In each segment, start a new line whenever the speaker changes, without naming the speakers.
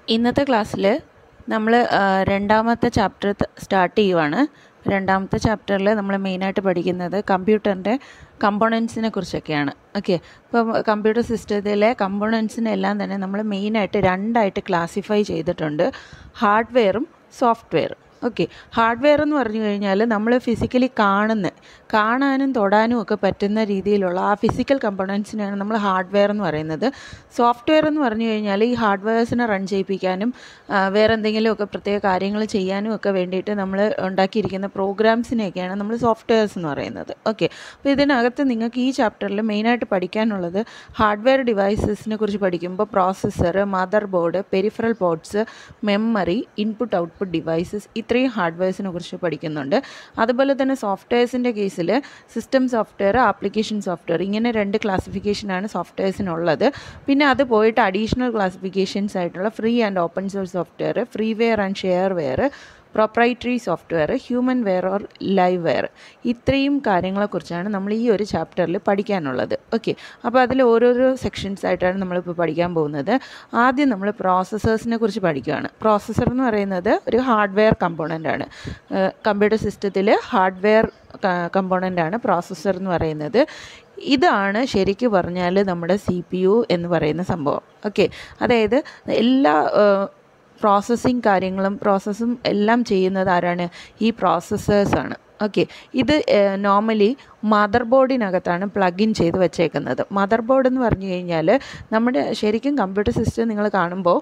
ഇന്നത്തെ ക്ലാസ്സിൽ നമ്മൾ രണ്ടാമത്തെ ചാപ്റ്റർ സ്റ്റാർട്ട് ചെയ്യുവാണ് രണ്ടാമത്തെ ചാപ്റ്ററിൽ നമ്മൾ മെയിനായിട്ട് പഠിക്കുന്നത് കമ്പ്യൂട്ടറിൻ്റെ കമ്പോണൻസിനെ കുറിച്ചൊക്കെയാണ് ഓക്കെ ഇപ്പം കമ്പ്യൂട്ടർ സിസ്റ്റത്തിലെ കമ്പോണൻസിനെ എല്ലാം തന്നെ നമ്മൾ മെയിനായിട്ട് രണ്ടായിട്ട് ക്ലാസിഫൈ ചെയ്തിട്ടുണ്ട് ഹാർഡ്വെയറും സോഫ്റ്റ്വെയറും ഓക്കെ ഹാർഡ്വെയർ എന്ന് പറഞ്ഞു കഴിഞ്ഞാൽ നമ്മൾ ഫിസിക്കലി കാണുന്ന കാണാനും തൊടാനും ഒക്കെ പറ്റുന്ന രീതിയിലുള്ള ആ ഫിസിക്കൽ കമ്പോണൻസിനെയാണ് നമ്മൾ ഹാർഡ്വെയർ എന്ന് പറയുന്നത് സോഫ്റ്റ്വെയർ എന്ന് പറഞ്ഞു കഴിഞ്ഞാൽ ഈ ഹാർഡ്വെയർസിനെ റൺ ചെയ്യിപ്പിക്കാനും ആ, വേറെ എന്തെങ്കിലുമൊക്കെ പ്രത്യേക കാര്യങ്ങൾ ചെയ്യാനും ഒക്കെ വേണ്ടിയിട്ട് നമ്മൾ ഉണ്ടാക്കിയിരിക്കുന്ന പ്രോഗ്രാംസിനെയൊക്കെയാണ് നമ്മൾ സോഫ്റ്റ്വെയർസ് എന്ന് പറയുന്നത് ഓക്കെ അപ്പോൾ ഇതിനകത്ത് നിങ്ങൾക്ക് ഈ ചാപ്റ്ററിൽ മെയിനായിട്ട് പഠിക്കാനുള്ളത് ഹാർഡ്വെയർ ഡിവൈസസിനെ കുറിച്ച് പഠിക്കുമ്പോൾ processor mother board peripheral ports memory input output devices ഇത്രയും ഹാർഡ്വെയർസിനെ കുറിച്ച് പഠിക്കുന്നുണ്ട് അതുപോലെ തന്നെ സോഫ്റ്റ്വെയർസിൻ്റെ കേസിൽ സിസ്റ്റം സോഫ്റ്റ്വെയർ ആപ്ലിക്കേഷൻ സോഫ്റ്റ്വെയർ ഇങ്ങനെ രണ്ട് ക്ലാസിഫിക്കേഷനാണ് സോഫ്റ്റ്വെയർസിനുള്ളത് പിന്നെ അത് പോയിട്ട് അഡീഷണൽ ക്ലാസിഫിക്കേഷൻസ് ആയിട്ടുള്ള free and open source software freeware and shareware proprietary software humanware or liveware ഇത്രയും കാര്യങ്ങളെക്കുറിച്ചാണ് നമ്മൾ ഈ ഒരു ചാപ്റ്ററിൽ പഠിക്കാനുള്ളത് ഓക്കെ അപ്പോൾ അതിൽ ഓരോരോ സെക്ഷൻസ് ആയിട്ടാണ് നമ്മളിപ്പോൾ പഠിക്കാൻ പോകുന്നത് ആദ്യം നമ്മൾ പ്രോസസ്സേഴ്സിനെ കുറിച്ച് പഠിക്കുകയാണ് പ്രോസസ്സർ എന്ന് പറയുന്നത് ഒരു ഹാർഡ്വെയർ കമ്പോണൻ്റ് ആണ് കമ്പ്യൂട്ടർ സിസ്റ്റത്തിൽ ഹാർഡ്വെയർ കമ്പോണൻ്റ് ആണ് പ്രോസസ്സർ എന്ന് പറയുന്നത് ഇതാണ് ശരിക്കും പറഞ്ഞാൽ നമ്മുടെ സി പി യു എന്ന് പറയുന്ന സംഭവം ഓക്കെ അതായത് എല്ലാ പ്രോസസ്സിങ് കാര്യങ്ങളും പ്രോസസ്സും എല്ലാം ചെയ്യുന്നത് ആരാണ് ഈ പ്രോസസ്സേഴ്സാണ് ഓക്കെ ഇത് നോർമലി മദർ ബോർഡിനകത്താണ് പ്ലഗ് ഇൻ ചെയ്ത് വെച്ചേക്കുന്നത് മദർ ബോർഡ് എന്ന് പറഞ്ഞു കഴിഞ്ഞാൽ നമ്മുടെ ശരിക്കും കമ്പ്യൂട്ടർ സിസ്റ്റം നിങ്ങൾ കാണുമ്പോൾ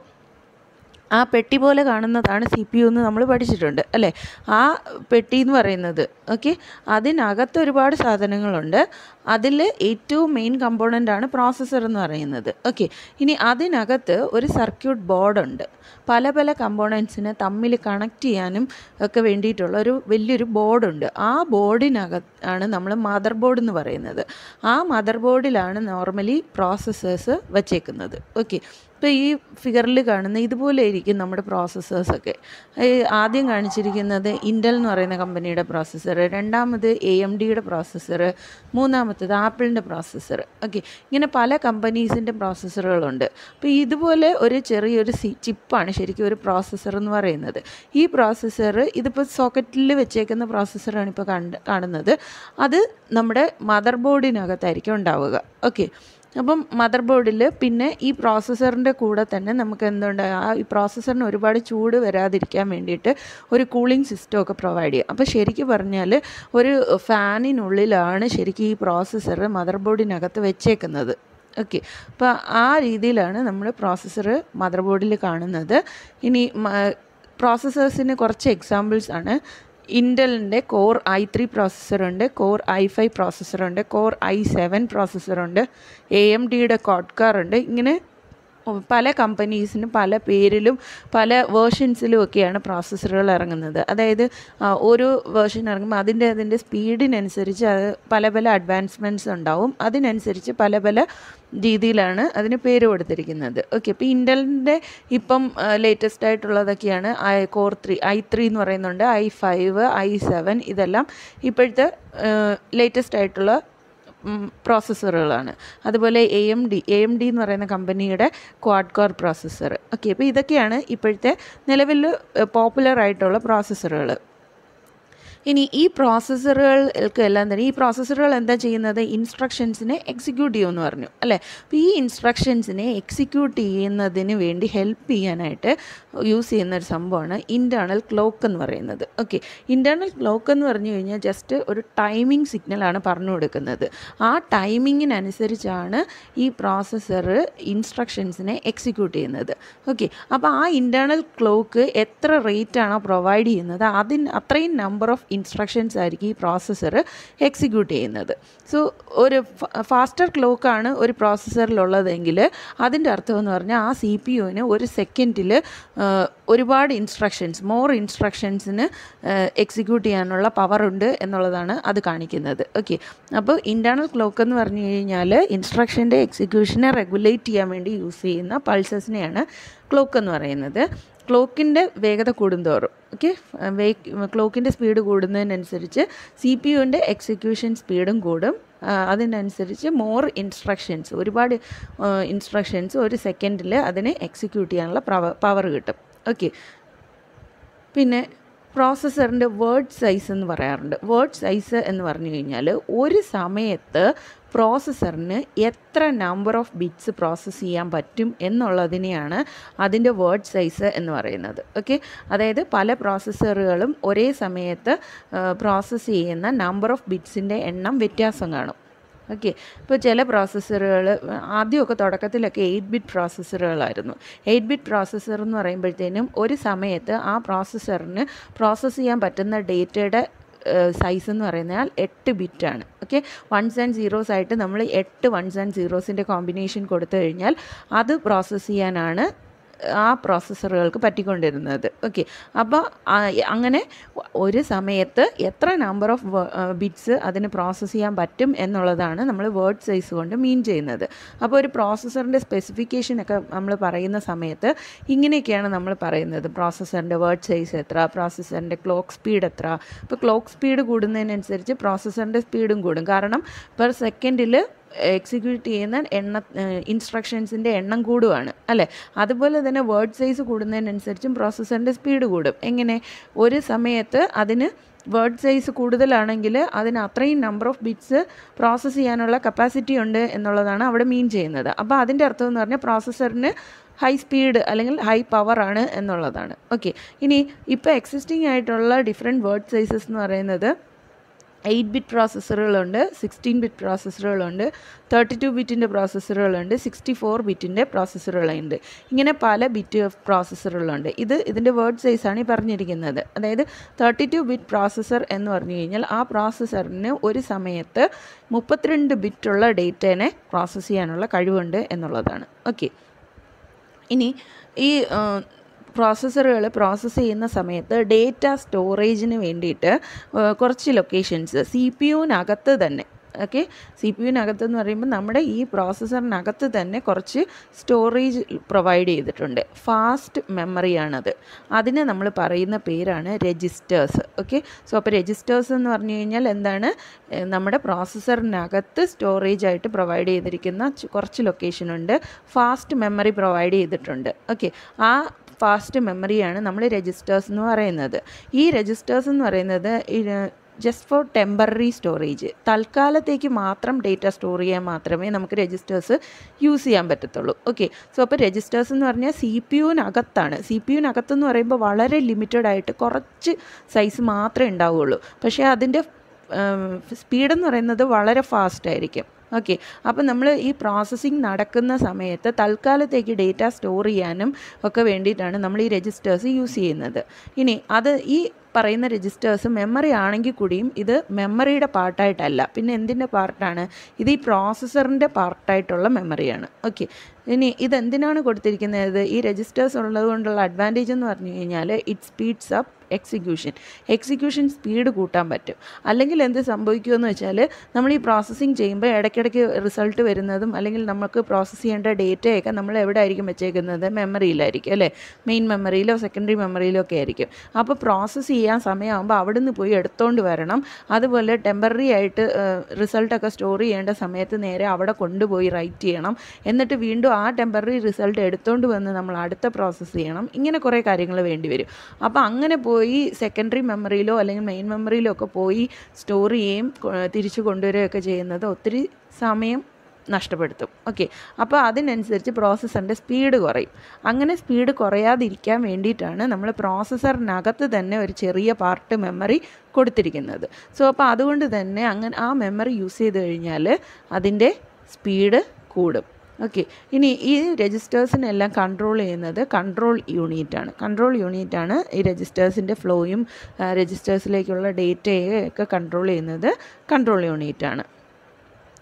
ആ പെട്ടി പോലെ കാണുന്നതാണ് സി പി യു എന്ന് നമ്മൾ പഠിച്ചിട്ടുണ്ട് അല്ലേ ആ പെട്ടി എന്ന് പറയുന്നത് ഓക്കെ അതിനകത്ത് ഒരുപാട് സാധനങ്ങളുണ്ട് അതിൽ ഏറ്റവും മെയിൻ കമ്പോണൻ്റ് ആണ് പ്രോസസ്സർ എന്ന് പറയുന്നത് ഓക്കെ ഇനി അതിനകത്ത് ഒരു സർക്യൂട്ട് ബോർഡുണ്ട് പല പല കമ്പോണൻസിനെ തമ്മിൽ കണക്ട് ചെയ്യാനും ഒക്കെ വേണ്ടിയിട്ടുള്ള ഒരു വലിയൊരു ബോർഡുണ്ട് ആ ബോർഡിനകത്ത് ആണ് നമ്മൾ മദർ ബോർഡ് എന്ന് പറയുന്നത് ആ മദർ ബോർഡിലാണ് നോർമലി പ്രോസസ്സേഴ്സ് വച്ചേക്കുന്നത് ഓക്കെ ഇപ്പോൾ ഈ ഫിഗറിൽ കാണുന്ന ഇതുപോലെ ഇരിക്കും നമ്മുടെ പ്രോസസ്സേഴ്സൊക്കെ ആദ്യം കാണിച്ചിരിക്കുന്നത് ഇൻഡൽ എന്ന് പറയുന്ന കമ്പനിയുടെ പ്രോസസ്സർ രണ്ടാമത് എ എം ഡിയുടെ പ്രോസസ്സർ മൂന്നാമത്തത് ആപ്പിളിൻ്റെ പ്രോസസ്സർ ഓക്കെ ഇങ്ങനെ പല കമ്പനീസിൻ്റെ പ്രോസസ്സറുകളുണ്ട് അപ്പോൾ ഇതുപോലെ ഒരു ചെറിയൊരു സി ചിപ്പാണ് ശരിക്കും ഒരു പ്രോസസ്സർ എന്ന് പറയുന്നത് ഈ പ്രോസസ്സർ ഇതിപ്പോൾ സോക്കറ്റിൽ വെച്ചേക്കുന്ന പ്രോസസ്സറാണ് ഇപ്പോൾ കണ്ട് കാണുന്നത് അത് നമ്മുടെ മദർ ബോർഡിനകത്തായിരിക്കും ഉണ്ടാവുക ഓക്കെ അപ്പം മദർ ബോർഡിൽ പിന്നെ ഈ പ്രോസസ്സറിൻ്റെ കൂടെ തന്നെ നമുക്ക് എന്തുണ്ട് ആ ഈ പ്രോസസ്സറിന് ഒരുപാട് ചൂട് വരാതിരിക്കാൻ വേണ്ടിയിട്ട് ഒരു കൂളിംഗ് സിസ്റ്റം ഒക്കെ പ്രൊവൈഡ് ചെയ്യും അപ്പോൾ ശരിക്കും പറഞ്ഞാൽ ഒരു ഫാനിനുള്ളിലാണ് ശരിക്കും ഈ പ്രോസസ്സർ മദർ ബോർഡിനകത്ത് വെച്ചേക്കുന്നത് ഓക്കെ അപ്പോൾ ആ രീതിയിലാണ് നമ്മൾ പ്രോസസ്സർ മദർ ബോർഡിൽ കാണുന്നത് ഇനി പ്രോസസ്സേഴ്സിന് കുറച്ച് എക്സാമ്പിൾസ് ആണ് ഇൻറ്റലിൻ്റെ കോർ ഐ ത്രീ പ്രോസസ്സറുണ്ട് കോർ ഐ ഫൈവ് പ്രോസസ്സറുണ്ട് കോർ ഐ സെവൻ പ്രോസസ്സറുണ്ട് എ എം ഡിയുടെ കോഡ്കാർ ഉണ്ട് ഇങ്ങനെ പല കമ്പനീസിനും പല പേരിലും പല വേർഷൻസിലും ഒക്കെയാണ് പ്രോസസ്സറുകൾ ഇറങ്ങുന്നത് അതായത് ആ, ഓരോ വേർഷൻ ഇറങ്ങുമ്പോൾ അതിൻ്റെ അതിൻ്റെ സ്പീഡിനനുസരിച്ച് അത് പല പല അഡ്വാൻസ്മെൻറ്റ്സ് ഉണ്ടാവും അതിനനുസരിച്ച് പല പല രീതിയിലാണ് അതിന് പേര് കൊടുത്തിരിക്കുന്നത് ഓക്കെ അപ്പോൾ ഇൻറ്റലിൻ്റെ ഇപ്പം ലേറ്റസ്റ്റ് ആയിട്ടുള്ളതൊക്കെയാണ് i core three i three എന്ന് പറയുന്നുണ്ട് ഐ ഫൈവ് ഐ സെവൻ ഇതെല്ലാം ഇപ്പോഴത്തെ ലേറ്റസ്റ്റ് ആയിട്ടുള്ള പ്രോസസ്സറുകളാണ് അതുപോലെ A M D A M D എന്ന് പറയുന്ന കമ്പനിയുടെ ക്വാഡ് കോർ പ്രോസസ്സർ ഓക്കെ അപ്പോൾ ഇതൊക്കെയാണ് ഇപ്പോഴത്തെ നിലവിൽ പോപ്പുലർ ആയിട്ടുള്ള പ്രോസസ്സറുകൾ ഇനി ഈ പ്രോസസ്സറുകൾക്ക് എല്ലാം തന്നെ ഈ പ്രോസസ്സറുകൾ എന്താ ചെയ്യുന്നത് ഇൻസ്ട്രക്ഷൻസിനെ എക്സിക്യൂട്ട് ചെയ്യുമെന്ന് പറഞ്ഞു അല്ലേ അപ്പോൾ ഈ ഇൻസ്ട്രക്ഷൻസിനെ എക്സിക്യൂട്ട് ചെയ്യുന്നതിന് വേണ്ടി ഹെൽപ്പ് ചെയ്യാനായിട്ട് യൂസ് ചെയ്യുന്ന ഒരു സംഭവമാണ് ഇൻറ്റേർണൽ ക്ലോക്ക് എന്ന് പറയുന്നത് ഓക്കെ ഇൻറ്റേർണൽ ക്ലോക്ക് എന്ന് പറഞ്ഞു കഴിഞ്ഞാൽ ജസ്റ്റ് ഒരു ടൈമിംഗ് സിഗ്നലാണ് പറഞ്ഞു കൊടുക്കുന്നത് ആ ടൈമിങ്ങിനനുസരിച്ചാണ് ഈ പ്രോസസ്സർ ഇൻസ്ട്രക്ഷൻസിനെ എക്സിക്യൂട്ട് ചെയ്യുന്നത് ഓക്കെ അപ്പോൾ ആ ഇൻറ്റേർണൽ ക്ലോക്ക് എത്ര റേറ്റ് ആണോ പ്രൊവൈഡ് ചെയ്യുന്നത് അതിന് അത്രയും നമ്പർ ഓഫ് ഇൻസ്ട്രക്ഷൻസ് ആയിരിക്കും ഈ പ്രോസസ്സർ എക്സിക്യൂട്ട് ചെയ്യുന്നത് സോ ഒരു ഫാസ്റ്റർ ക്ലോക്കാണ് ഒരു പ്രോസസ്സറിലുള്ളതെങ്കിൽ അതിൻ്റെ അർത്ഥം എന്ന് പറഞ്ഞാൽ ആ സി പി യുവിന് ഒരു സെക്കൻഡിൽ ഒരുപാട് ഇൻസ്ട്രക്ഷൻസ് മോർ ഇൻസ്ട്രക്ഷൻസിന് എക്സിക്യൂട്ട് ചെയ്യാനുള്ള പവർ ഉണ്ട് എന്നുള്ളതാണ് അത് കാണിക്കുന്നത് ഓക്കെ അപ്പോൾ ഇൻറ്റേർണൽ ക്ലോക്ക് എന്ന് പറഞ്ഞു കഴിഞ്ഞാൽ ഇൻസ്ട്രക്ഷൻ്റെ എക്സിക്യൂഷനെ റെഗുലേറ്റ് ചെയ്യാൻ വേണ്ടി യൂസ് ചെയ്യുന്ന പൾസസിനെയാണ് ക്ലോക്ക് എന്ന് പറയുന്നത് ക്ലോക്കിൻ്റെ വേഗത കൂടുന്തോറും ഓക്കെ ക്ലോക്കിൻ്റെ സ്പീഡ് കൂടുന്നതിനനുസരിച്ച് സി പി യുവിൻ്റെ എക്സിക്യൂഷൻ സ്പീഡും കൂടും ആ, അതിനനുസരിച്ച് മോർ ഇൻസ്ട്രക്ഷൻസ് ഒരുപാട് ഇൻസ്ട്രക്ഷൻസ് ഒരു സെക്കൻഡിൽ അതിനെ എക്സിക്യൂട്ട് ചെയ്യാനുള്ള പവർ കിട്ടും ഓക്കെ പിന്നെ പ്രോസസ്സറിൻ്റെ വേർഡ് സൈസ് എന്ന് പറയാറുണ്ട് വേർഡ് സൈസ് എന്ന് പറഞ്ഞു കഴിഞ്ഞാൽ ഒരു സമയത്ത് പ്രോസസ്സറിന് എത്ര നമ്പർ ഓഫ് ബിറ്റ്സ് പ്രോസസ്സ് ചെയ്യാൻ പറ്റും എന്നുള്ളതിനെയാണ് അതിൻ്റെ വേർഡ് സൈസ് എന്ന് പറയുന്നത് ഓക്കെ അതായത് പല പ്രോസസ്സറുകളും ഒരേ സമയത്ത് പ്രോസസ്സ് ചെയ്യുന്ന നമ്പർ ഓഫ് ബിറ്റ്സിൻ്റെ എണ്ണം വ്യത്യാസം കാണും ഓക്കെ ഇപ്പോൾ ചില പ്രോസസ്സറുകൾ ആദ്യമൊക്കെ തുടക്കത്തിലൊക്കെ എയ്റ്റ് ബിറ്റ് പ്രോസസ്സറുകളായിരുന്നു എയ്റ്റ് ബിറ്റ് പ്രോസസ്സർ എന്ന് പറയുമ്പോഴത്തേനും ഒരു സമയത്ത് ആ പ്രോസസ്സറിന് പ്രോസസ്സ് ചെയ്യാൻ പറ്റുന്ന ഡേറ്റയുടെ സൈസ് എന്ന് പറഞ്ഞാൽ എട്ട് ബിറ്റാണ് ഓക്കെ വൺസ് ആൻഡ് സീറോസ് ആയിട്ട് നമ്മൾ എട്ട് വൺസ് ആൻഡ് സീറോസിൻ്റെ കോമ്പിനേഷൻ കൊടുത്തു കഴിഞ്ഞാൽ അത് പ്രോസസ്സ് ചെയ്യാനാണ് ആ പ്രോസസ്സറുകൾക്ക് പറ്റിക്കൊണ്ടിരുന്നത് ഓക്കെ അപ്പോൾ അങ്ങനെ ഒരു സമയത്ത് എത്ര നമ്പർ ഓഫ് ബിറ്റ്സ് അതിന് പ്രോസസ്സ് ചെയ്യാൻ പറ്റും എന്നുള്ളതാണ് നമ്മൾ വേർഡ് സൈസ് കൊണ്ട് മീൻ ചെയ്യുന്നത് അപ്പോൾ ഒരു പ്രോസസ്സറിൻ്റെ സ്പെസിഫിക്കേഷനൊക്കെ നമ്മൾ പറയുന്ന സമയത്ത് ഇങ്ങനെയൊക്കെയാണ് നമ്മൾ പറയുന്നത് പ്രോസസ്സറിൻ്റെ വേർഡ് സൈസ് എത്ര പ്രോസസ്സറിൻ്റെ ക്ലോക്ക് സ്പീഡ് എത്ര ഇപ്പോൾ ക്ലോക്ക് സ്പീഡ് കൂടുന്നതിനനുസരിച്ച് പ്രോസസ്സറിൻ്റെ സ്പീഡും കൂടും കാരണം പെർ സെക്കൻഡിൽ എക്സിക്യൂട്ട് ചെയ്യുന്ന എണ്ണ ഇൻസ്ട്രക്ഷൻസിൻ്റെ എണ്ണം കൂടുവാണ് അല്ലേ അതുപോലെ തന്നെ വേർഡ് സൈസ് കൂടുന്നതിനനുസരിച്ചും പ്രോസസ്സറിൻ്റെ സ്പീഡ് കൂടും എങ്ങനെ ഒരു സമയത്ത് അതിന് വേർഡ് സൈസ് കൂടുതലാണെങ്കിൽ അതിന് അത്രയും നമ്പർ ഓഫ് ബിറ്റ്സ് പ്രോസസ്സ് ചെയ്യാനുള്ള കപ്പാസിറ്റി ഉണ്ട് എന്നുള്ളതാണ് അവിടെ മീൻ ചെയ്യുന്നത് അപ്പോൾ അതിൻ്റെ അർത്ഥം എന്ന് പറഞ്ഞാൽ പ്രോസസ്സറിന് ഹൈ സ്പീഡ് അല്ലെങ്കിൽ ഹൈ പവർ ആണ് എന്നുള്ളതാണ് ഓക്കെ ഇനി ഇപ്പോൾ എക്സിസ്റ്റിംഗ് ആയിട്ടുള്ള ഡിഫറെൻറ്റ് വേർഡ് സൈസസ് എന്ന് പറയുന്നത് എയ്റ്റ് ബിറ്റ് പ്രോസസ്സറുകളുണ്ട് സിക്സ്റ്റീൻ ബിറ്റ് പ്രോസസ്സറുകളുണ്ട് തേർട്ടി ടു ബിറ്റിൻ്റെ പ്രോസസ്സറുകളുണ്ട് സിക്സ്റ്റി ഫോർ ബിറ്റിൻ്റെ പ്രോസസ്സറുകളുണ്ട് ഇങ്ങനെ പല ബിറ്റ് പ്രോസസ്സറുകളുണ്ട് ഇത് ഇതിൻ്റെ വേർഡ് സൈസാണ് ഈ പറഞ്ഞിരിക്കുന്നത് അതായത് തേർട്ടി ടു ബിറ്റ് പ്രോസസ്സർ എന്ന് പറഞ്ഞു കഴിഞ്ഞാൽ ആ പ്രോസസ്സറിന് ഒരു സമയത്ത് മുപ്പത്തിരണ്ട് ബിറ്റുള്ള ഡേറ്റേനെ പ്രോസസ്സ് ചെയ്യാനുള്ള കഴിവുണ്ട് എന്നുള്ളതാണ് ഓക്കെ ഇനി ഈ പ്രോസസ്സറുകൾ പ്രോസസ്സ് ചെയ്യുന്ന സമയത്ത് ഡേറ്റ സ്റ്റോറേജിന് വേണ്ടിയിട്ട് ഏഹ്, കുറച്ച് ലൊക്കേഷൻസ് സി പി യുവിനകത്ത് തന്നെ ഓക്കെ സി പി യുവിനകത്ത് എന്ന് പറയുമ്പോൾ നമ്മുടെ ഈ പ്രോസസ്സറിനകത്ത് തന്നെ കുറച്ച് സ്റ്റോറേജ് പ്രൊവൈഡ് ചെയ്തിട്ടുണ്ട് ഫാസ്റ്റ് മെമ്മറിയാണത് അതിന് നമ്മൾ പറയുന്ന പേരാണ് രജിസ്റ്റേഴ്സ് ഓക്കെ സോ അപ്പോൾ രജിസ്റ്റേഴ്സ് എന്ന് പറഞ്ഞു കഴിഞ്ഞാൽ എന്താണ് ഏഹ് നമ്മുടെ പ്രോസസ്സറിനകത്ത് സ്റ്റോറേജ് ആയിട്ട് പ്രൊവൈഡ് ചെയ്തിരിക്കുന്ന ചു- കുറച്ച് ലൊക്കേഷൻ ഉണ്ട് ഫാസ്റ്റ് മെമ്മറി പ്രൊവൈഡ് ചെയ്തിട്ടുണ്ട് ഓക്കെ ആ ഫാസ്റ്റ് മെമ്മറിയാണ് നമ്മൾ രജിസ്റ്റേഴ്സ് എന്ന് പറയുന്നത് ഈ രജിസ്റ്റേഴ്സ് എന്ന് പറയുന്നത് ജസ്റ്റ് ഫോർ ടെമ്പററി സ്റ്റോറേജ് തൽക്കാലത്തേക്ക് മാത്രം ഡേറ്റ സ്റ്റോർ ചെയ്യാൻ മാത്രമേ നമുക്ക് രജിസ്റ്റേഴ്സ് യൂസ് ചെയ്യാൻ പറ്റത്തുള്ളൂ ഓക്കെ സോ അപ്പോൾ രജിസ്റ്റേഴ്സ് എന്ന് പറഞ്ഞാൽ സി പി യുവിനകത്താണ് സി പി യുവിനകത്തെന്ന് പറയുമ്പോൾ വളരെ ലിമിറ്റഡ് ആയിട്ട് കുറച്ച് സൈസ് മാത്രമേ ഉണ്ടാവുകയുള്ളൂ പക്ഷേ അതിൻ്റെ സ്പീഡെന്ന് പറയുന്നത് വളരെ ഫാസ്റ്റ് ആയിരിക്കും ഓക്കെ അപ്പോൾ നമ്മൾ ഈ പ്രോസസ്സിങ് നടക്കുന്ന സമയത്ത് തൽക്കാലത്തേക്ക് ഡേറ്റ സ്റ്റോർ ചെയ്യാനും ഒക്കെ വേണ്ടിയിട്ടാണ് നമ്മൾ ഈ രജിസ്റ്റേഴ്സ് യൂസ് ചെയ്യുന്നത് ഇനി അത് ഈ പറയുന്ന രജിസ്റ്റേഴ്സ് മെമ്മറി ആണെങ്കിൽ കൂടിയും ഇത് മെമ്മറിയുടെ പാർട്ടായിട്ടല്ല പിന്നെ എന്തിൻ്റെ പാർട്ടാണ് ഇത് ഈ പ്രോസസ്സറിൻ്റെ പാർട്ടായിട്ടുള്ള മെമ്മറിയാണ് ഓക്കെ ഇനി ഇതെന്തിനാണ് കൊടുത്തിരിക്കുന്നത് ഈ രജിസ്റ്റേഴ്സ് ഉള്ളത് കൊണ്ടുള്ള അഡ്വാൻറ്റേജ് എന്ന് പറഞ്ഞു കഴിഞ്ഞാൽ it speeds up execution execution speed കൂട്ടാൻ പറ്റും അല്ലെങ്കിൽ എന്ത് സംഭവിക്കുമെന്ന് വെച്ചാൽ നമ്മൾ ഈ പ്രോസസ്സിങ് ചെയ്യുമ്പോൾ ഇടയ്ക്കിടയ്ക്ക് റിസൾട്ട് വരുന്നതും അല്ലെങ്കിൽ നമുക്ക് പ്രോസസ്സ് ചെയ്യേണ്ട ഡേറ്റയൊക്കെ നമ്മൾ എവിടെ ആയിരിക്കും വെച്ചേക്കുന്നത് മെമ്മറിയിലായിരിക്കും അല്ലേ മെയിൻ മെമ്മറിയിലോ സെക്കൻഡറി മെമ്മറിയിലോ ഒക്കെ ആയിരിക്കും അപ്പോൾ പ്രോസസ്സ് ചെയ്യാൻ സമയമാകുമ്പോൾ അവിടെ നിന്ന് പോയി എടുത്തോണ്ട് വരണം അതുപോലെ ടെമ്പററി ആയിട്ട് റിസൾട്ടൊക്കെ സ്റ്റോർ ചെയ്യേണ്ട സമയത്ത് നേരെ അവിടെ കൊണ്ടുപോയി റൈറ്റ് ചെയ്യണം എന്നിട്ട് വീണ്ടും ആ ടെമ്പററി റിസൾട്ട് എടുത്തോണ്ട് വന്ന് നമ്മൾ അടുത്ത പ്രോസസ്സ് ചെയ്യണം ഇങ്ങനെ കുറേ കാര്യങ്ങൾ വേണ്ടി വരും അപ്പോൾ അങ്ങനെ പോയി സെക്കൻഡറി മെമ്മറിയിലോ അല്ലെങ്കിൽ മെയിൻ മെമ്മറിയിലോ ഒക്കെ പോയി സ്റ്റോർ ചെയ്യുകയും കൊ- തിരിച്ച് കൊണ്ടുവരികയൊക്കെ ചെയ്യുന്നത് ഒത്തിരി സമയം നഷ്ടപ്പെടുത്തും ഓക്കെ അപ്പോൾ അതിനനുസരിച്ച് പ്രോസസ്സറിൻ്റെ സ്പീഡ് കുറയും അങ്ങനെ സ്പീഡ് കുറയാതിരിക്കാൻ വേണ്ടിയിട്ടാണ് നമ്മൾ പ്രോസസ്സറിനകത്ത് തന്നെ ഒരു ചെറിയ പാർട്ട് മെമ്മറി കൊടുത്തിരിക്കുന്നത് സോ അപ്പോൾ അതുകൊണ്ട് തന്നെ അങ്ങനെ ആ മെമ്മറി യൂസ് ചെയ്ത് കഴിഞ്ഞാൽ അതിൻ്റെ സ്പീഡ് കൂടും ഓക്കെ ഇനി ഈ രജിസ്റ്റേഴ്സിനെല്ലാം കൺട്രോൾ ചെയ്യുന്നത് കൺട്രോൾ യൂണിറ്റാണ് കൺട്രോൾ യൂണിറ്റാണ് ഈ രജിസ്റ്റേഴ്സിൻ്റെ ഫ്ലോയും രജിസ്റ്റേഴ്സിലേക്കുള്ള ഡേറ്റയെ ഒക്കെ കൺട്രോൾ ചെയ്യുന്നത് കൺട്രോൾ യൂണിറ്റാണ്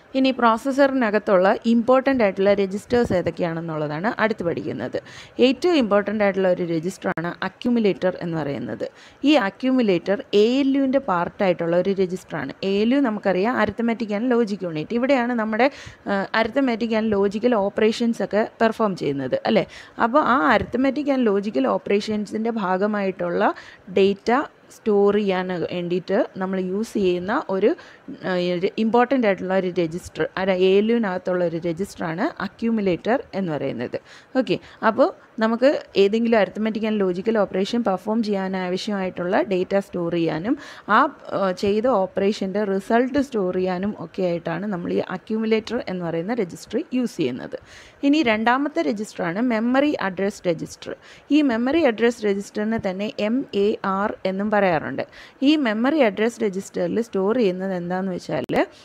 ഇനി പ്രോസസ്സറിനകത്തുള്ള ഇമ്പോർട്ടൻ്റ് ആയിട്ടുള്ള രജിസ്റ്റേഴ്സ് ഏതൊക്കെയാണെന്നുള്ളതാണ് അടുത്ത് പഠിക്കുന്നത് ഏറ്റവും ഇമ്പോർട്ടൻ്റ് ആയിട്ടുള്ള ഒരു രജിസ്റ്ററാണ് അക്യുമുലേറ്റർ എന്ന് പറയുന്നത് ഈ അക്യുമുലേറ്റർ എ എൽ യുവിൻ്റെ പാർട്ടായിട്ടുള്ള ഒരു രജിസ്റ്ററാണ് എ എൽ യു നമുക്കറിയാം അരിത്തമാറ്റിക് ആൻഡ് ലോജിക് യൂണിറ്റ് ഇവിടെയാണ് നമ്മുടെ അരിത്തമാറ്റിക് ആൻഡ് ലോജിക്കൽ ഓപ്പറേഷൻസ് ഒക്കെ പെർഫോം ചെയ്യുന്നത് അല്ലേ അപ്പോൾ ആ അരിത്തമാറ്റിക് ആൻഡ് ലോജിക്കൽ ഓപ്പറേഷൻസിൻ്റെ ഭാഗമായിട്ടുള്ള ഡേറ്റ സ്റ്റോർ ചെയ്യാൻ വേണ്ടിയിട്ട് നമ്മൾ യൂസ് ചെയ്യുന്ന ഒരു ഇമ്പോർട്ടൻ്റ് ആയിട്ടുള്ള ഒരു രജിസ്റ്റർ അല്ല എ എൽ യുവിനകത്തുള്ള ഒരു രജിസ്റ്ററാണ് അക്യൂമുലേറ്റർ എന്ന് പറയുന്നത് ഓക്കെ അപ്പോൾ നമുക്ക് ഏതെങ്കിലും arithmetic and logical operation perform ചെയ്യാൻ ആവശ്യമായിട്ടുള്ള ഡേറ്റ സ്റ്റോർ ചെയ്യാനും ആ ചെയ്ത ഓപ്പറേഷൻ്റെ റിസൾട്ട് സ്റ്റോർ ചെയ്യാനും ഒക്കെ ആയിട്ടാണ് നമ്മൾ ഈ അക്യൂമുലേറ്റർ എന്ന് പറയുന്ന രജിസ്റ്റർ യൂസ് ചെയ്യുന്നത് ഇനി രണ്ടാമത്തെ രജിസ്റ്ററാണ് മെമ്മറി അഡ്രസ് രജിസ്റ്റർ ഈ മെമ്മറി അഡ്രസ് രജിസ്റ്ററിന് തന്നെ എം എ ആർ എന്നും പറയാറുണ്ട് ഈ മെമ്മറി അഡ്രസ് രജിസ്റ്ററിൽ സ്റ്റോർ ചെയ്യുന്നത് എന്താണെന്ന് വെച്ചാൽ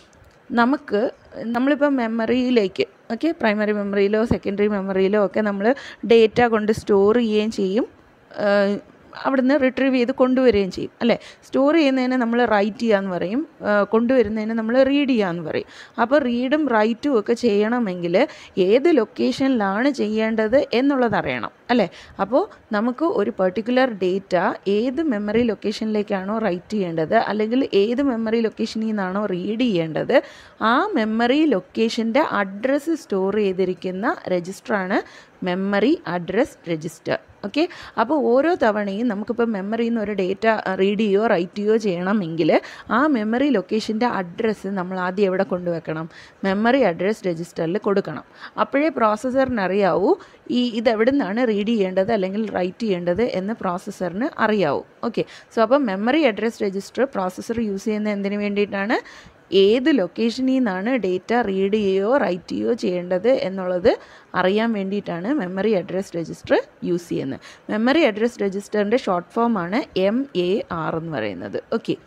നമുക്ക് നമ്മളിപ്പോൾ മെമ്മറിയിലേക്ക് ഓക്കെ പ്രൈമറി മെമ്മറിയിലോ സെക്കൻഡറി മെമ്മറിയിലോ ഒക്കെ നമ്മൾ ഡേറ്റ കൊണ്ട് സ്റ്റോർ ചെയ്യുകയും ചെയ്യും അവിടുന്ന് റിട്രീവ് ചെയ്ത് കൊണ്ടുവരികയും ചെയ്യും അല്ലേ സ്റ്റോർ ചെയ്യുന്നതിന് നമ്മൾ റൈറ്റ് ചെയ്യാന്ന് പറയും കൊണ്ടുവരുന്നതിന് നമ്മൾ റീഡ് ചെയ്യാന്ന് പറയും അപ്പോൾ റീഡും റൈറ്റും ഒക്കെ ചെയ്യണമെങ്കിൽ ഏത് ലൊക്കേഷനിലാണ് ചെയ്യേണ്ടത് എന്നുള്ളത് അറിയണം അല്ലേ അപ്പോൾ നമുക്ക് ഒരു പെർട്ടിക്കുലർ ഡേറ്റ ഏത് മെമ്മറി ലൊക്കേഷനിലേക്കാണോ റൈറ്റ് ചെയ്യേണ്ടത് അല്ലെങ്കിൽ ഏത് മെമ്മറി ലൊക്കേഷനിൽ നിന്നാണോ റീഡ് ചെയ്യേണ്ടത് ആ മെമ്മറി ലൊക്കേഷൻ്റെ അഡ്രസ്സ് സ്റ്റോർ ചെയ്തിരിക്കുന്ന രജിസ്റ്ററാണ് മെമ്മറി അഡ്രസ് രജിസ്റ്റർ ഓക്കെ അപ്പോൾ ഓരോ തവണയും നമുക്കിപ്പോൾ മെമ്മറിയിൽ നിന്ന് ഒരു ഡേറ്റ റീഡ് ചെയ്യുകയോ റൈറ്റ് ചെയ്യുകയോ ചെയ്യണമെങ്കിൽ ആ മെമ്മറി ലൊക്കേഷൻ്റെ അഡ്രസ്സ് നമ്മൾ ആദ്യം എവിടെ കൊണ്ടുവെക്കണം മെമ്മറി അഡ്രസ് രജിസ്റ്ററിൽ കൊടുക്കണം അപ്പോഴേ പ്രോസസ്സറിന് അറിയാവൂ ഈ ഇത് എവിടെ നിന്നാണ് റീഡ് ചെയ്യേണ്ടത് അല്ലെങ്കിൽ റൈറ്റ് ചെയ്യേണ്ടത് എന്ന് പ്രോസസ്സറിന് അറിയാവൂ ഓക്കെ സോ അപ്പോൾ memory address register processor use ചെയ്യുന്നത് എന്തിനു വേണ്ടിയിട്ടാണ് ഏത് ലൊക്കേഷനിൽ നിന്നാണ് ഡേറ്റ റീഡ് ചെയ്യുകയോ റൈറ്റ് ചെയ്യുകയോ ചെയ്യേണ്ടത് എന്നുള്ളത് അറിയാൻ വേണ്ടിയിട്ടാണ് മെമ്മറി അഡ്രസ് രജിസ്റ്റർ യൂസ് ചെയ്യുന്നത് മെമ്മറി അഡ്രസ് രജിസ്റ്ററിൻ്റെ ഷോർട്ട് ഫോമാണ് എം എ ആർ എന്ന് പറയുന്നത് ഓക്കെ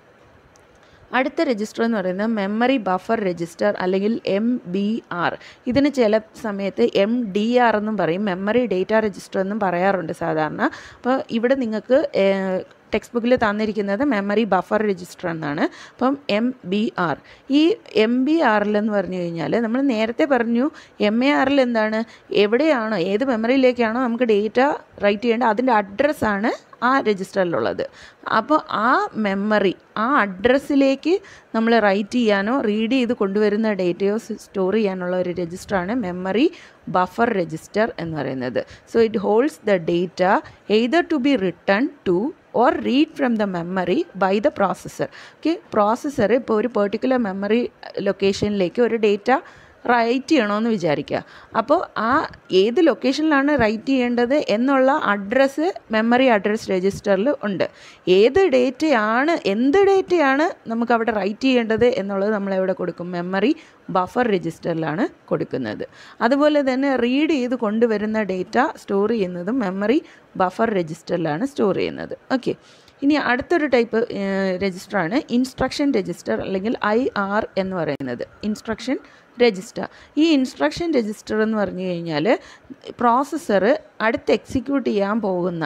അടുത്ത രജിസ്റ്റർ എന്ന് പറയുന്നത് മെമ്മറി ബഫർ രജിസ്റ്റർ അല്ലെങ്കിൽ എം ബി ആർ ഇതിന് ചില സമയത്ത് എം ഡി ആർ എന്നും പറയും മെമ്മറി ഡേറ്റ രജിസ്റ്റർ എന്നും പറയാറുണ്ട് സാധാരണ അപ്പോൾ ഇവിടെ നിങ്ങൾക്ക് ടെക്സ്റ്റ് ബുക്കിൽ തന്നിരിക്കുന്നത് മെമ്മറി ബഫർ രജിസ്റ്റർ എന്നാണ് അപ്പം എം ബി ആർ ഈ എം ബി ആറിലെന്ന് പറഞ്ഞു കഴിഞ്ഞാൽ നമ്മൾ നേരത്തെ പറഞ്ഞു എം എ ആറിൽ എന്താണ് എവിടെയാണോ ഏത് മെമ്മറിയിലേക്കാണോ നമുക്ക് ഡേറ്റ റൈറ്റ് ചെയ്യേണ്ടത് അതിൻ്റെ അഡ്രസ്സാണ് ആ രജിസ്റ്ററിലുള്ളത് അപ്പോൾ ആ മെമ്മറി ആ അഡ്രസ്സിലേക്ക് നമ്മൾ റൈറ്റ് ചെയ്യാനോ റീഡ് ചെയ്ത് കൊണ്ടുവരുന്ന ഡേറ്റയോ സ്റ്റോർ ചെയ്യാനുള്ള ഒരു രജിസ്റ്ററാണ് മെമ്മറി ബഫർ രജിസ്റ്റർ എന്ന് പറയുന്നത് so it holds the data either to be written to or read from the memory by the processor okay processor ഇപ്പോൾ ഒരു പെർട്ടിക്കുലർ മെമ്മറി ലൊക്കേഷനിലേക്ക് ഒരു ഡേറ്റ റൈറ്റ് ചെയ്യണമെന്ന് വിചാരിക്കുക അപ്പോൾ ആ ഏത് ലൊക്കേഷനിലാണ് റൈറ്റ് ചെയ്യേണ്ടത് എന്നുള്ള അഡ്രസ്സ് മെമ്മറി അഡ്രസ് രജിസ്റ്ററിൽ ഉണ്ട് ഏത് ഡേറ്റയാണ് എന്ത് ഡേറ്റയാണ് നമുക്ക് അവിടെ റൈറ്റ് ചെയ്യേണ്ടത് എന്നുള്ളത് നമ്മൾ എവിടെ കൊടുക്കും മെമ്മറി ബഫർ രജിസ്റ്ററിലാണ് കൊടുക്കുന്നത് അതുപോലെ തന്നെ റീഡ് ചെയ്ത് കൊണ്ടുവരുന്ന ഡേറ്റ സ്റ്റോർ ചെയ്യുന്നതും മെമ്മറി ബഫർ രജിസ്റ്ററിലാണ് സ്റ്റോർ ചെയ്യുന്നത് ഓക്കെ ഇനി അടുത്തൊരു ടൈപ്പ് രജിസ്റ്ററാണ് ഇൻസ്ട്രക്ഷൻ രജിസ്റ്റർ അല്ലെങ്കിൽ ഐ ആർ എന്ന് പറയുന്നത് ഇൻസ്ട്രക്ഷൻ രജിസ്റ്റർ ഈ ഇൻസ്ട്രക്ഷൻ രജിസ്റ്റർ എന്ന് പറഞ്ഞു കഴിഞ്ഞാൽ പ്രോസസ്സർ അടുത്ത് എക്സിക്യൂട്ട് ചെയ്യാൻ പോകുന്ന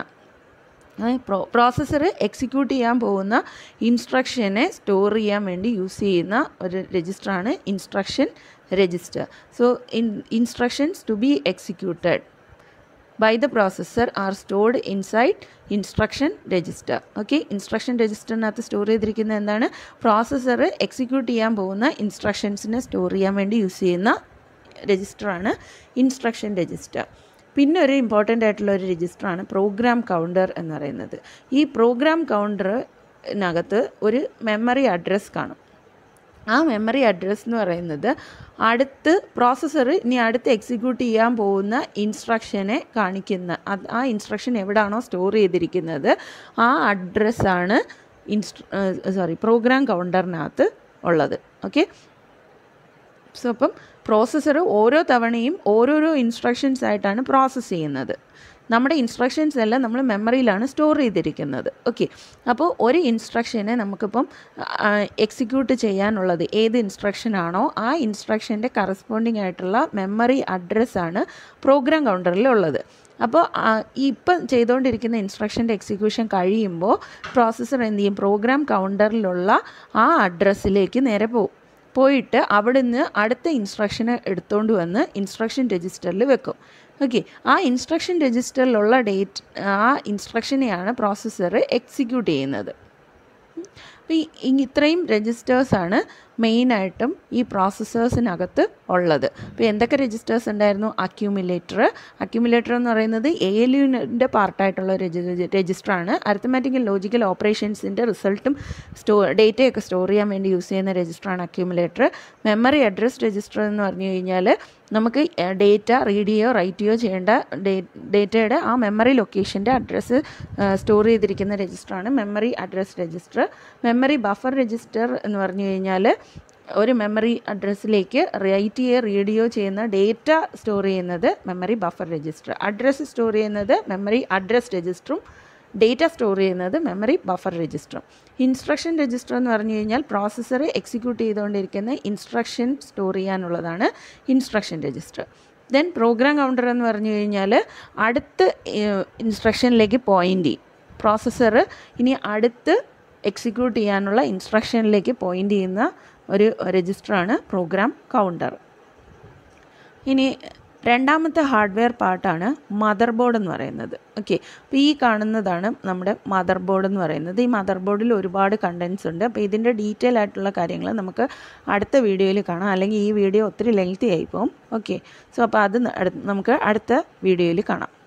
പ്രോ പ്രോസസ്സർ എക്സിക്യൂട്ട് ചെയ്യാൻ പോകുന്ന ഇൻസ്ട്രക്ഷനെ സ്റ്റോർ ചെയ്യാൻ വേണ്ടി യൂസ് ചെയ്യുന്ന ഒരു രജിസ്റ്ററാണ് instruction register so in instructions to be executed by the processor are stored inside instruction register okay instruction രജിസ്റ്ററിനകത്ത് സ്റ്റോർ ചെയ്തിരിക്കുന്ന എന്താണ് പ്രോസസ്സർ എക്സിക്യൂട്ട് ചെയ്യാൻ പോകുന്ന ഇൻസ്ട്രക്ഷൻസിനെ സ്റ്റോർ ചെയ്യാൻ വേണ്ടി യൂസ് ചെയ്യുന്ന രജിസ്റ്ററാണ് ഇൻസ്ട്രക്ഷൻ രജിസ്റ്റർ പിന്നെ ഒരു ഇമ്പോർട്ടൻ്റ് ആയിട്ടുള്ള ഒരു രജിസ്റ്ററാണ് പ്രോഗ്രാം കൗണ്ടർ എന്ന് പറയുന്നത് ഈ പ്രോഗ്രാം കൗണ്ടറിനകത്ത് ഒരു മെമ്മറി അഡ്രസ്സ് കാണും ആ മെമ്മറി അഡ്രസ്സ് എന്ന് പറയുന്നത് അടുത്ത് പ്രോസസ്സർ ഇനി അടുത്ത് എക്സിക്യൂട്ട് ചെയ്യാൻ പോകുന്ന ഇൻസ്ട്രക്ഷനെ കാണിക്കുന്ന അത് ആ ഇൻസ്ട്രക്ഷൻ എവിടാണോ സ്റ്റോർ ചെയ്തിരിക്കുന്നത് ആ അഡ്രസ്സാണ് ഇൻസ്ട്ര സോറി പ്രോഗ്രാം കൗണ്ടറിനകത്ത് ഉള്ളത് ഓക്കെ സോ അപ്പം പ്രോസസ്സർ ഓരോ തവണയും ഓരോരോ ഇൻസ്ട്രക്ഷൻസ് ആയിട്ടാണ് പ്രോസസ്സ് ചെയ്യുന്നത് നമ്മുടെ ഇൻസ്ട്രക്ഷൻസ് എല്ലാം നമ്മൾ മെമ്മറിയിലാണ് സ്റ്റോർ ചെയ്തിരിക്കുന്നത് ഓക്കെ അപ്പോൾ ഒരു ഇൻസ്ട്രക്ഷനെ നമുക്കിപ്പം എക്സിക്യൂട്ട് ചെയ്യാനുള്ളത് ഏത് ഇൻസ്ട്രക്ഷൻ ആണോ ആ ഇൻസ്ട്രക്ഷൻ്റെ കറസ്പോണ്ടിങ് ആയിട്ടുള്ള മെമ്മറി അഡ്രസ്സാണ് പ്രോഗ്രാം കൗണ്ടറിൽ ഉള്ളത് അപ്പോൾ ഈ ഇപ്പം ചെയ്തുകൊണ്ടിരിക്കുന്ന ഇൻസ്ട്രക്ഷൻ്റെ എക്സിക്യൂഷൻ കഴിയുമ്പോൾ പ്രോസസ്സർ എന്ത് ചെയ്യും പ്രോഗ്രാം കൗണ്ടറിലുള്ള ആ അഡ്രസ്സിലേക്ക് നേരെ പോകും പോയിട്ട് അവിടുന്ന് അടുത്ത ഇൻസ്ട്രക്ഷന് എടുത്തുകൊണ്ട് വന്ന് ഇൻസ്ട്രക്ഷൻ രജിസ്റ്ററിൽ വെക്കും ഓക്കെ ആ ഇൻസ്ട്രക്ഷൻ രജിസ്റ്ററിലുള്ള ഡേറ്റ് ആ ഇൻസ്ട്രക്ഷനെയാണ് പ്രോസസ്സർ എക്സിക്യൂട്ട് ചെയ്യുന്നത് അപ്പോൾ ഈ ഇത്രയും രജിസ്റ്റേഴ്സാണ് മെയിനായിട്ടും ഈ പ്രോസസ്സേഴ്സിനകത്ത് ഉള്ളത് അപ്പോൾ എന്തൊക്കെ രജിസ്റ്റേഴ്സ് ഉണ്ടായിരുന്നു അക്യൂമുലേറ്റർ അക്യൂമുലേറ്റർ എന്ന് പറയുന്നത് എ എൽ യുവിൻ്റെ പാർട്ടായിട്ടുള്ള രജിസ്റ്ററാണ് അരിത്തമാറ്റിക് ആൻഡ് ലോജിക്കൽ ഓപ്പറേഷൻസിൻ്റെ റിസൾട്ടും സ്റ്റോ ഡേറ്റയൊക്കെ സ്റ്റോർ ചെയ്യാൻ വേണ്ടി യൂസ് ചെയ്യുന്ന രജിസ്റ്ററാണ് അക്യൂമുലേറ്റർ മെമ്മറി അഡ്രസ് രജിസ്റ്റർ എന്ന് പറഞ്ഞു കഴിഞ്ഞാൽ നമുക്ക് ഡേറ്റ റീഡ് ചെയ്യുകയോ റൈറ്റ് ചെയ്യുകയോ ചെയ്യേണ്ട ഡേറ്റയുടെ ആ മെമ്മറി ലൊക്കേഷൻ്റെ അഡ്രസ്സ് സ്റ്റോർ ചെയ്തിരിക്കുന്ന രജിസ്റ്ററാണ് memory address register memory buffer register എന്ന് പറഞ്ഞു കഴിഞ്ഞാൽ ഒരു മെമ്മറി അഡ്രസ്സിലേക്ക് റൈറ്റ് ചെയ്യുകയോ റീഡ് ചെയ്യുകയോ ചെയ്യുന്ന ഡേറ്റ സ്റ്റോർ ചെയ്യുന്നത് memory buffer register address store ചെയ്യുന്നത് മെമ്മറി അഡ്രസ് രജിസ്റ്ററും ഡേറ്റ സ്റ്റോർ ചെയ്യുന്നത് മെമ്മറി ബഫർ രജിസ്റ്ററും ഇൻസ്ട്രക്ഷൻ രജിസ്റ്റർ എന്ന് പറഞ്ഞു കഴിഞ്ഞാൽ പ്രോസസ്സർ എക്സിക്യൂട്ട് ചെയ്തുകൊണ്ടിരിക്കുന്ന ഇൻസ്ട്രക്ഷൻ സ്റ്റോർ ചെയ്യാനുള്ളതാണ് instruction register then program counter എന്ന് പറഞ്ഞു കഴിഞ്ഞാൽ അടുത്ത ഇൻസ്ട്രക്ഷനിലേക്ക് പോയിൻ്റ് ചെയ്യും പ്രോസസ്സർ ഇനി അടുത്ത് എക്സിക്യൂട്ട് ചെയ്യാനുള്ള ഇൻസ്ട്രക്ഷനിലേക്ക് പോയിൻ്റ് ചെയ്യുന്ന ഒരു രജിസ്റ്ററാണ് പ്രോഗ്രാം കൗണ്ടർ ഇനി രണ്ടാമത്തെ ഹാർഡ്വെയർ പാർട്ടാണ് മദർ ബോർഡ് എന്ന് പറയുന്നത് ഓക്കെ അപ്പോൾ ഈ കാണുന്നതാണ് നമ്മുടെ മദർ ബോർഡ് എന്ന് പറയുന്നത് ഈ മദർ ബോർഡിൽ ഒരുപാട് കണ്ടൻസ് ഉണ്ട് അപ്പോൾ ഇതിൻ്റെ ഡീറ്റെയിൽ ആയിട്ടുള്ള കാര്യങ്ങൾ നമുക്ക് അടുത്ത വീഡിയോയിൽ കാണാം അല്ലെങ്കിൽ ഈ വീഡിയോ ഒത്തിരി ലെങ്തി ആയി പോകും ഓക്കെ സോ അപ്പോൾ അത് നമുക്ക് അടുത്ത വീഡിയോയിൽ കാണാം